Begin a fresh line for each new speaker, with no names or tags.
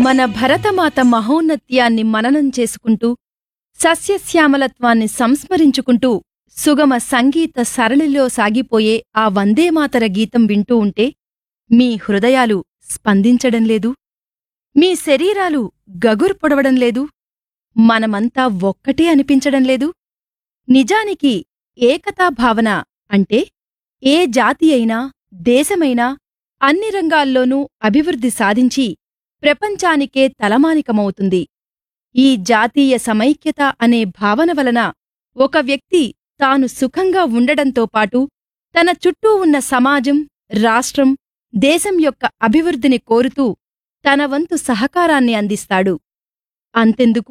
మన భరతమాత మహోన్నత్యాన్ని మననం చేసుకుంటూ సస్యశ్యామలత్వాన్ని సంస్మరించుకుంటూ సుగమ సంగీత సరళిలో సాగిపోయే ఆ వందేమాతర గీతం వింటూ ఉంటే మీ హృదయాలు స్పందించడం లేదు మీ శరీరాలు గగురు పొడవడం లేదు మనమంతా ఒక్కటే అనిపించడం లేదు నిజానికి ఏకతా భావన అంటే ఏ జాతి అయినా దేశమైనా అన్ని రంగాల్లోనూ అభివృద్ధి సాధించి ప్రపంచానికే తలమానికమవుతుంది ఈ జాతీయ సమైక్యత అనే భావన వలన ఒక వ్యక్తి తాను సుఖంగా ఉండడంతో పాటు తన చుట్టూ ఉన్న సమాజం రాష్ట్రం దేశం యొక్క అభివృద్ధిని కోరుతూ తన వంతు సహకారాన్ని అందిస్తాడు అంతెందుకు